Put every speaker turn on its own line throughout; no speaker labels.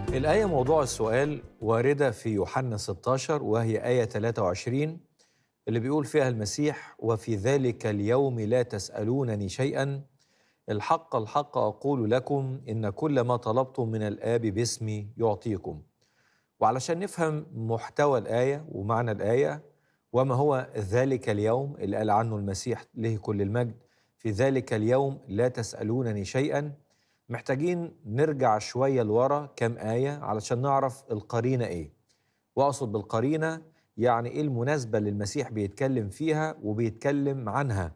الآية موضوع السؤال واردة في يوحنا 16 وهي آية 23 اللي بيقول فيها المسيح وفي ذلك اليوم لا تسألونني شيئا الحق الحق أقول لكم إن كل ما طلبتم من الآب باسمي يعطيكم وعلشان نفهم محتوى الآية ومعنى الآية وما هو ذلك اليوم اللي قال عنه المسيح له كل المجد في ذلك اليوم لا تسألونني شيئا محتاجين نرجع شوية لورا كم آية علشان نعرف القرينة إيه وأقصد بالقرينة يعني إيه المناسبة اللي المسيح بيتكلم فيها وبيتكلم عنها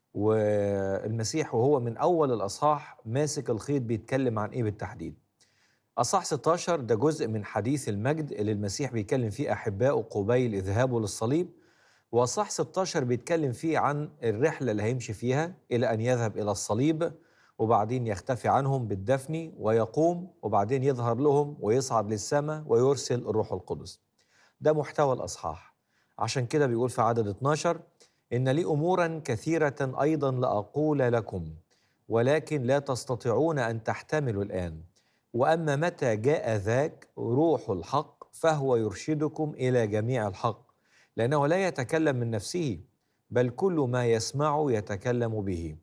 والمسيح وهو من أول الأصحاح ماسك الخيط بيتكلم عن إيه بالتحديد أصحاح 16 ده جزء من حديث المجد اللي المسيح بيتكلم فيه أحبائه قبيل إذهابه للصليب وأصحاح 16 بيتكلم فيه عن الرحلة اللي هيمشي فيها إلى أن يذهب إلى الصليب وبعدين يختفي عنهم بالدفن ويقوم وبعدين يظهر لهم ويصعد للسماء ويرسل الروح القدس ده محتوى الأصحاح عشان كده بيقول في عدد 12 إن لي أمورا كثيرة أيضا لأقول لكم ولكن لا تستطيعون أن تحتملوا الآن وأما متى جاء ذاك روح الحق فهو يرشدكم إلى جميع الحق لأنه لا يتكلم من نفسه بل كل ما يسمع يتكلم به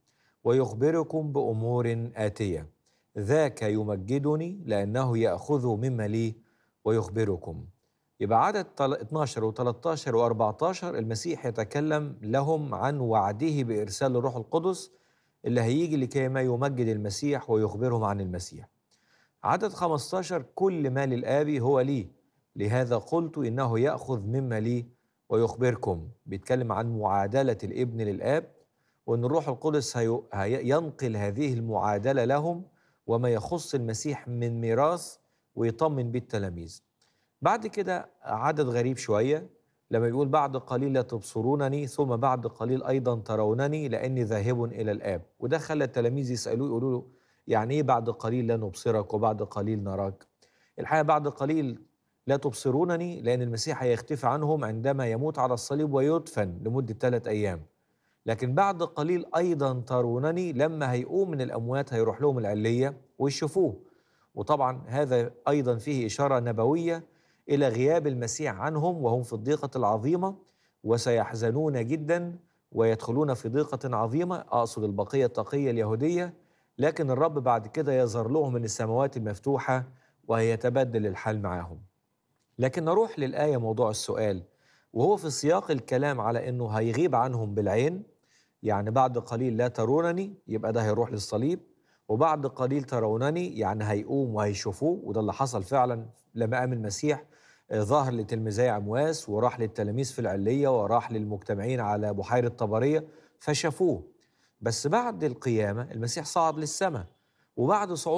ويخبركم بأمور آتية ذاك يمجدني لأنه يأخذ مما لي ويخبركم يبقى عدد 12 و13 و14 المسيح يتكلم لهم عن وعده بإرسال الروح القدس اللي هيجي لكي ما يمجد المسيح ويخبرهم عن المسيح عدد 15 كل ما للآب هو لي لهذا قلت إنه يأخذ مما لي ويخبركم بيتكلم عن معادلة الابن للآب وأن الروح القدس هي... ينقل هذه المعادلة لهم وما يخص المسيح من ميراث ويطمن به التلاميذ بعد كده عدد غريب شوية لما يقول بعد قليل لا تبصرونني ثم بعد قليل أيضا ترونني لأني ذاهب إلى الآب وده خلى التلاميذ يسألوه يقولوا له يعني إيه بعد قليل لا نبصرك وبعد قليل نراك الحقيقة بعد قليل لا تبصرونني لأن المسيح هيختفي عنهم عندما يموت على الصليب ويدفن لمدة ثلاث أيام لكن بعد قليل أيضا ترونني لما هيقوم من الأموات هيروح لهم العلية ويشوفوه وطبعا هذا أيضا فيه إشارة نبوية إلى غياب المسيح عنهم وهم في الضيقة العظيمة وسيحزنون جدا ويدخلون في ضيقة عظيمة أقصد البقية التقية اليهودية لكن الرب بعد كده يظهر لهم من السماوات المفتوحة ويتبدل الحال معهم لكن نروح للآية موضوع السؤال وهو في سياق الكلام على أنه هيغيب عنهم بالعين يعني بعد قليل لا ترونني يبقى ده هيروح للصليب وبعد قليل ترونني يعني هيقوم وهيشوفوه وده اللي حصل فعلا لما قام المسيح ظهر لتلميذي عمواس وراح للتلاميذ في العلية وراح للمجتمعين على بحيرة طبرية فشافوه بس بعد القيامة المسيح صعد للسماء وبعد صعود